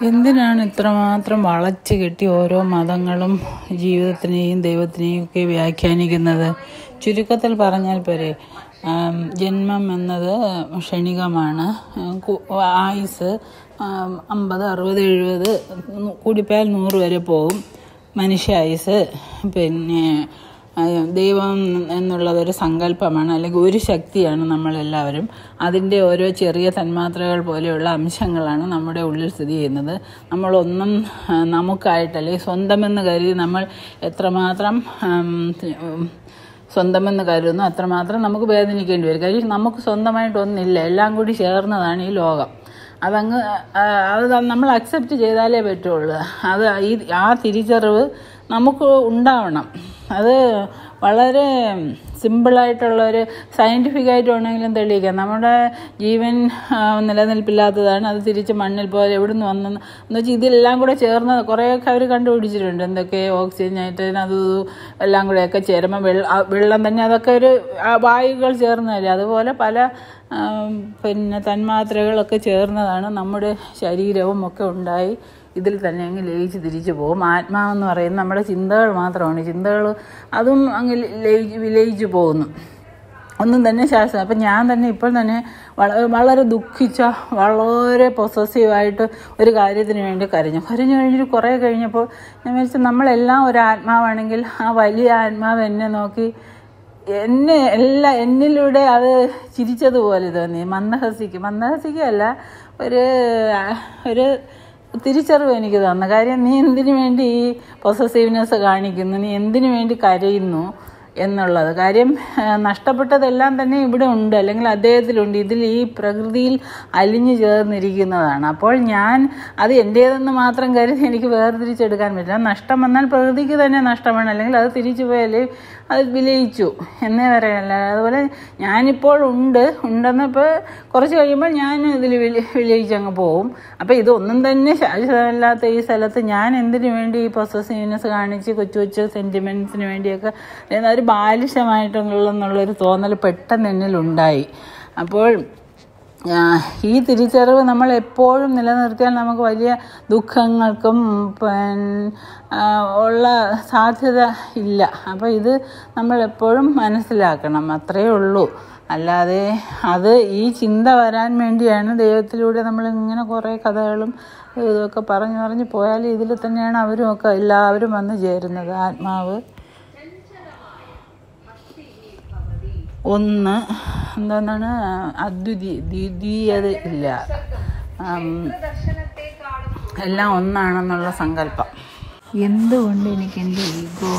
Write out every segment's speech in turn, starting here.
എന്തിനാണ് ഇത്രമാത്രം വളച്ച് കെട്ടി ഓരോ മതങ്ങളും ജീവിതത്തിനെയും ദൈവത്തിനെയും ഒക്കെ വ്യാഖ്യാനിക്കുന്നത് ചുരുക്കത്തിൽ പറഞ്ഞാൽ പോരെ ആം, ജന്മം എന്നത് ക്ഷണികമാണ് ഉം, കു- ആയുസ് ആം, അമ്പത് അറുപത് എഴുപത് നൂ- കൂടിപ്പോയാൽ നൂറ് വരെ പോകും മനുഷ്യ ആയുസ് പിന്നെ ആ, ദൈവം എന്നുള്ളതൊരു സങ്കല്പമാണ് അല്ലെങ്കിൽ ഒരു ശക്തിയാണ് നമ്മളെല്ലാവരും അതിൻ്റെ ഓരോ ചെറിയ തന്മാത്രകൾ പോലെയുള്ള അംശങ്ങളാണ് നമ്മുടെ ഉള്ളിൽ സ്ഥിതി ചെയ്യുന്നത് നമ്മളൊന്നും ആ, നമുക്കായിട്ട് അല്ലെങ്കിൽ സ്വന്തമെന്ന് കരുതി നമ്മൾ എത്രമാത്രം ആം, ഉം, സ്വന്തമെന്ന് കരുതുന്നു അത്രമാത്രം നമുക്ക് വേദനിക്കേണ്ടി വരും കാര്യം നമുക്ക് സ്വന്തമായിട്ടൊന്നില്ല എല്ലാം കൂടി ചേർന്നതാണ് ഈ ലോകം അതങ്ങ് ആ, അത് നമ്മൾ അക്സെപ്റ്റ് ചെയ്താലേ പറ്റുള്ളൂ അത് ഈ ആ തിരിച്ചറിവ് നമുക്ക് ഉണ്ടാവണം അത് വളരെ സിമ്പിളായിട്ടുള്ളൊരു സയൻറ്റിഫിക് ആയിട്ട് വേണമെങ്കിലും തെളിയിക്കാം നമ്മുടെ ജീവൻ ആ, നിലനിൽപ്പില്ലാത്തതാണ് അത് തിരിച്ച് മണ്ണിൽ പോലെ എവിടെ നിന്ന് വന്നെന്ന് എന്ന് വെച്ചാൽ ഇതെല്ലാം കൂടെ ചേർന്ന് കുറേയൊക്കെ അവർ കണ്ടുപിടിച്ചിട്ടുണ്ട് എന്തൊക്കെ ഓക്സിജൻ നൈട്രജൻ അത് ഇത് എല്ലാം കൂടെയൊക്കെ ചേരുമ്പോൾ വെള്ളം ആ വെള്ളം തന്നെ അതൊക്കെ ഒരു ആ വായുകൾ ചേർന്നതല്ലേ അതുപോലെ പല ആം, പിന്നെ തന്മാത്രകളൊക്കെ ചേർന്നതാണ് നമ്മുടെ ശരീരവും ഒക്കെ ഉണ്ടായി ഇതിൽ തന്നെ അങ്ങ് ലയിച്ച് തിരിച്ചു പോകും ആത്മാവെന്ന് പറയുന്നത് നമ്മുടെ ചിന്തകൾ മാത്രമാണ് ചിന്തകൾ അതും അങ്ങ് ലയിച്ച് വിലയിച്ചു പോകുന്നു ഒന്നും തന്നെ ശാസ്ത്രം അപ്പം ഞാൻ തന്നെ ഇപ്പോൾ തന്നെ വളരെ വളരെ ദുഃഖിച്ച വളരെ പൊസസീവായിട്ട് ഒരു കാര്യത്തിന് വേണ്ടി കരഞ്ഞു കരഞ്ഞു കഴിഞ്ഞിട്ട് കുറേ കഴിഞ്ഞപ്പോൾ ഞാൻ വിചാരിച്ചു നമ്മളെല്ലാം ഒരു ആത്മാവാണെങ്കിൽ ആ വലിയ ആത്മാവ് എന്നെ നോക്കി എന്നെ എല്ലാ എന്നിലൂടെ അത് ചിരിച്ചതുപോലെ തോന്നി മന്ദഹസിക്ക് മന്ദഹസിക്കല്ല ഒരു ഒരു തിരിച്ചറിവ് എനിക്ക് തന്നു കാര്യം നീ എന്തിനു വേണ്ടി ഈ പൊസസീവ്നെസ് കാണിക്കുന്നു നീ എന്തിനു വേണ്ടി കരയുന്നു എന്നുള്ളത് കാര്യം ആ, നഷ്ടപ്പെട്ടതെല്ലാം തന്നെ ഇവിടെ ഉണ്ട് അല്ലെങ്കിൽ അദ്ദേഹത്തിലുണ്ട് ഇതിൽ ഈ പ്രകൃതിയിൽ അലിഞ്ഞു ചേർന്നിരിക്കുന്നതാണ് അപ്പോൾ ഞാൻ അത് എൻ്റേതെന്ന് മാത്രം കരുതി എനിക്ക് വേർതിരിച്ചെടുക്കാൻ പറ്റില്ല നഷ്ടം വന്നാൽ പ്രകൃതിക്ക് തന്നെ നഷ്ടമാണ് അല്ലെങ്കിൽ അത് തിരിച്ചു പോയാൽ അത് വിലയിച്ചു എന്നേ പറയല്ല അതുപോലെ ഞാനിപ്പോൾ ഉണ്ട് ഉണ്ടെന്നിപ്പോൾ കുറച്ച് കഴിയുമ്പോൾ ഞാൻ ഇതിൽ വില വിലയിച്ചങ്ങ് പോവും അപ്പോൾ ഇതൊന്നും തന്നെ ശാശ്വതമല്ലാത്ത ഈ സ്ഥലത്ത് ഞാൻ എന്തിനു വേണ്ടി ഈ പൊസസീവ്നെസ് കാണിച്ച് കൊച്ചു കൊച്ചു സെൻറ്റിമെൻറ്റ്സിന് വേണ്ടിയൊക്കെ അല്ലെങ്കിൽ ഒരു ബാലിശമായിട്ടുള്ളെന്നുള്ളൊരു തോന്നൽ പെട്ടെന്ന് എന്നിലുണ്ടായി അപ്പോൾ ആ, ഈ തിരിച്ചറിവ് നമ്മൾ എപ്പോഴും നിലനിർത്തിയാൽ നമുക്ക് വലിയ ദുഃഖങ്ങൾക്കും പിന്നെ ആ, ഉള്ള സാധ്യത ഇല്ല അപ്പോൾ ഇത് നമ്മൾ എപ്പോഴും മനസ്സിലാക്കണം അത്രയേ ഉള്ളൂ അല്ലാതെ അത് ഈ ചിന്ത വരാൻ വേണ്ടിയാണ് ദൈവത്തിലൂടെ നമ്മൾ ഇങ്ങനെ കുറേ കഥകളും ഇതൊക്കെ പറഞ്ഞു പറഞ്ഞു പോയാൽ ഇതിൽ തന്നെയാണ് അവരും ഒക്കെ എല്ലാവരും വന്നു ചേരുന്നത് ആത്മാവ് ഒന്ന് എന്താണ് അദ്വിതീയ ദ്വിതീയത ഇല്ല ആം, എല്ലാം ഒന്നാണെന്നുള്ള സങ്കല്പം എന്തുകൊണ്ട് എനിക്ക് എൻ്റെ ഈഗോ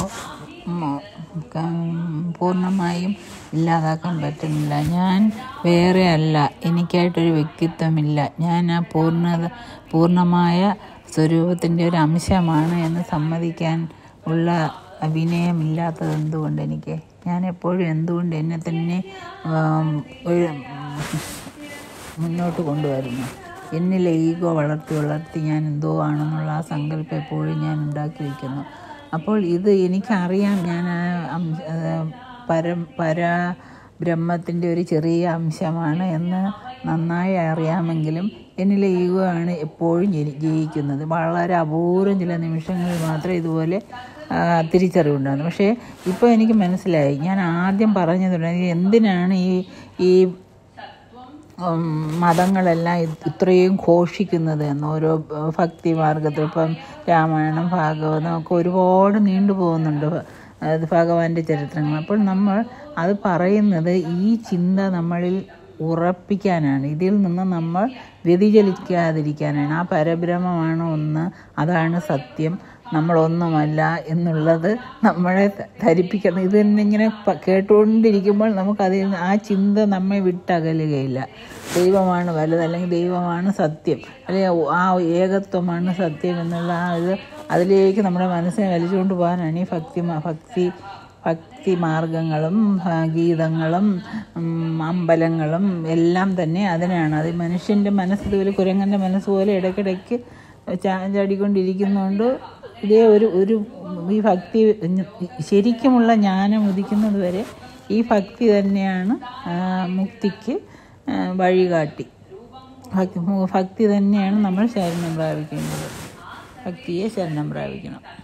പൂർണ്ണമായും ഇല്ലാതാക്കാൻ പറ്റുന്നില്ല ഞാൻ വേറെ അല്ല എനിക്കായിട്ടൊരു വ്യക്തിത്വമില്ല ഞാൻ ആ പൂർണ്ണത പൂർണ്ണമായ സ്വരൂപത്തിൻ്റെ ഒരു അംശമാണ് എന്ന് സമ്മതിക്കാൻ ഉള്ള വിനയമില്ലാത്തത് എന്തുകൊണ്ട് എനിക്ക് ഞാൻ എപ്പോഴും എന്തുകൊണ്ട് എന്നെ തന്നെ ആം, ഒരു മുന്നോട്ട് കൊണ്ടുവരുന്നു എന്നിലെ ഈഗോ വളർത്തി വളർത്തി ഞാൻ എന്തോ ആണെന്നുള്ള ആ സങ്കല്പം എപ്പോഴും ഞാൻ ഉണ്ടാക്കി വയ്ക്കുന്നു അപ്പോൾ ഇത് എനിക്കറിയാം ഞാൻ ആ അംശ- ആ പരം പരാ ബ്രഹ്മത്തിൻ്റെ ഒരു ചെറിയ അംശമാണ് എന്ന് നന്നായി അറിയാമെങ്കിലും എന്നിലെ ഈഗോ ആണ് എപ്പോഴും ജനി- ജയിക്കുന്നത് വളരെ അപൂർവം ചില നിമിഷങ്ങളിൽ മാത്രമേ ഇതുപോലെ ആ, തിരിച്ചറിവുണ്ടാകുന്നു പക്ഷേ ഇപ്പോൾ എനിക്ക് മനസ്സിലായി ഞാൻ ആദ്യം പറഞ്ഞതുണ്ടെങ്കിൽ എന്തിനാണ് ഈ ഈ ഉം, മതങ്ങളെല്ലാം ഇത് ഇത്രയും ഘോഷിക്കുന്നത് എന്ന് ഓരോ ഏഹ്, ഭക്തി മാർഗത്തിൽ ഇപ്പം രാമായണം ഭാഗവതം ഒക്കെ ഒരുപാട് നീണ്ടു പോകുന്നുണ്ട് ഭ- അത് ഭഗവാന്റെ ചരിത്രങ്ങൾ അപ്പോൾ നമ്മൾ അത് പറയുന്നത് ഈ ചിന്ത നമ്മളിൽ ഉറപ്പിക്കാനാണ് ഇതിൽ നിന്ന് നമ്മൾ വ്യതിചലിക്കാതിരിക്കാനാണ് ആ പരബ്രഹ്മമാണ് ഒന്ന് അതാണ് സത്യം നമ്മളൊന്നുമല്ല എന്നുള്ളത് നമ്മളെ ധ- ധരിപ്പിക്കണം ഇത് തന്നെ ഇങ്ങനെ പ- കേട്ടുകൊണ്ടിരിക്കുമ്പോൾ നമുക്കതിൽ നിന്ന് ആ ചിന്ത നമ്മെ വിട്ടകലുകയില്ല ദൈവമാണ് വലുത് അല്ലെങ്കിൽ ദൈവമാണ് സത്യം അല്ലെങ്കിൽ ആ ഏകത്വമാണ് സത്യം എന്നുള്ള ആ ഇത് അതിലേക്ക് നമ്മുടെ മനസ്സിനെ വലിച്ചുകൊണ്ട് പോകാനാണ് ഈ ഭക്തി മ- ഭക്തി ഭക്തി മാർഗങ്ങളും ആ, ഗീതങ്ങളും ഉം, അമ്പലങ്ങളും എല്ലാം തന്നെ അതിനാണ് അത് മനുഷ്യൻ്റെ മനസ്സ് ഇതുപോലെ കുരങ്ങൻ്റെ മനസ്സ് പോലെ ഇടയ്ക്കിടയ്ക്ക് ചാ ചാടിക്കൊണ്ടിരിക്കുന്നതുകൊണ്ട് ഇതേ ഒരു ഒരു ഈ ഭക്തി ശരിക്കുമുള്ള ജ്ഞാനം ഉദിക്കുന്നത് വരെ ഈ ഭക്തി തന്നെയാണ് ആ, മുക്തിക്ക് ആ, വഴികാട്ടി ഭക്തി ഭക്തി തന്നെയാണ് നമ്മൾ ശരണം പ്രാപിക്കേണ്ടത് ഭക്തിയെ ശരണം പ്രാപിക്കണം